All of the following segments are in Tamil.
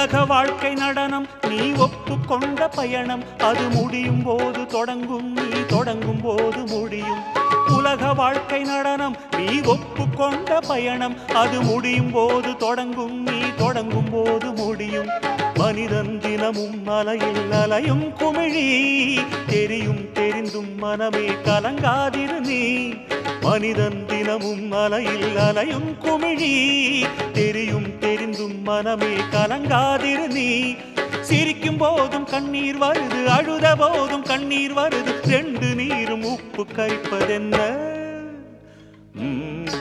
உலக வாழ்க்கை நடனம் நீ ஒப்புக்கொண்ட பயணம் அது முடியும் போது தொடங்கும் நீ தொடங்கும் போது முடியும் உலக வாழ்க்கை நடனம் நீ ஒப்புக்கொண்ட பயணம் அது முடியும் போது தொடங்கும் நீ தொடங்கும் போது முடியும் மனிதன் தினமும் மலையில் அலையும் குமிழி தெரியும் தெரிந்தும் மனமே கலங்காதிரு நீ மனிதன் தினமும் மலையில் அலையும் குமிழி தெரியும் தெரிந்தும் மனமே கலங்காதிரு நீ சிரிக்கும் போதும் கண்ணீர் வருது அழுத போதும் கண்ணீர் வருது ரெண்டு நீரும் உப்பு கரிப்பதென்ன உம்,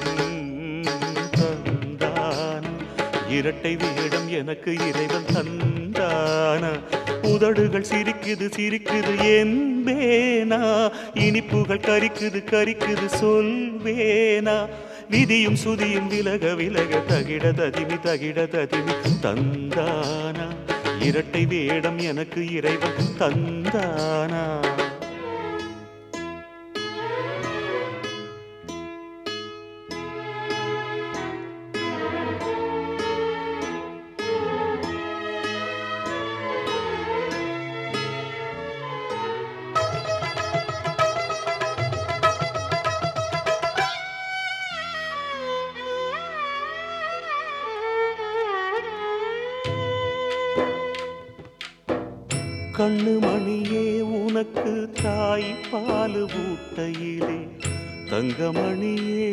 தந்தான இரட்டை வேடம் எனக்கு இறைவன் தந்தான உதடுகள் சிரிக்குது சிரிக்குது என்பேனா இனிப்புகள் கரிக்குது கரிக்குது சொல்வேனா விதியும் சுதியும் விலக விலக தகிட ததிமி தகிட ததிமி தந்தானா இரட்டை வேடம் எனக்கு இறைவன் தந்தானா கண்ணு மணியே உனக்கு தாய் பால் ஊட்டையிலே தங்கமணியே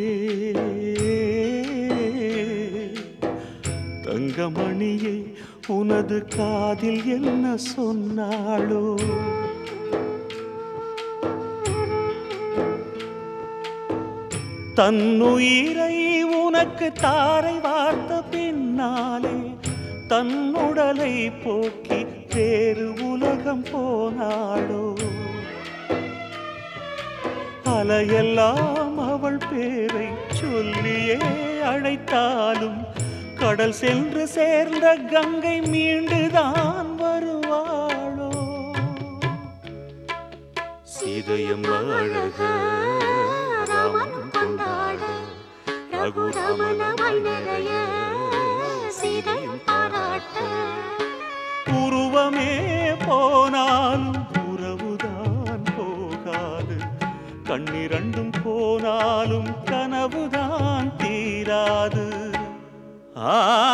தங்கமணியே உனது காதில் என்ன சொன்னாளோ தன்னுயிரை உனக்கு தாரை வார்த்த பின்னாலே தன்னுடலை போக்கி வேறு உலகம் போனாளோ அலையெல்லாம் அவள் பேரை சொல்லியே அழைத்தாலும் கடல் சென்று சேர்ந்த கங்கை மீண்டுதான் வருவாளோ சீதையம் அழக ராமன் கொண்டாட ரகுராமன் நிறைய சீதையும் பாராட்ட உருவமே போனாலும் உறவுதான் போகாது கண்ணிரண்டும் போனாலும் கனவுதான் தீராது ஆ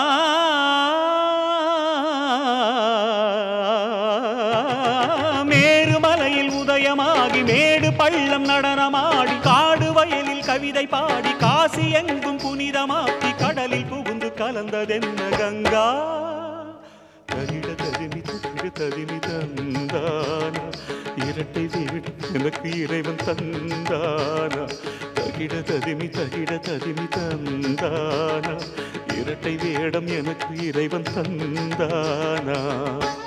மேருமலையில் உதயமாகி மேடு பள்ளம் நடனமாடி காடு வயலில் கவிதை பாடி காசி எங்கும் புனிதமாக்கி கடலில் புகுந்து கலந்ததென்ன கங்கா தகிட ததிமி தகிட ததிமி தந்தானா இரட்டை வீடு எனக்கு இறைவன் தந்தானா தகிட ததிமி தகிட ததிமி தந்தானா இரட்டை வேடம் எனக்கு இறைவன் தந்தானா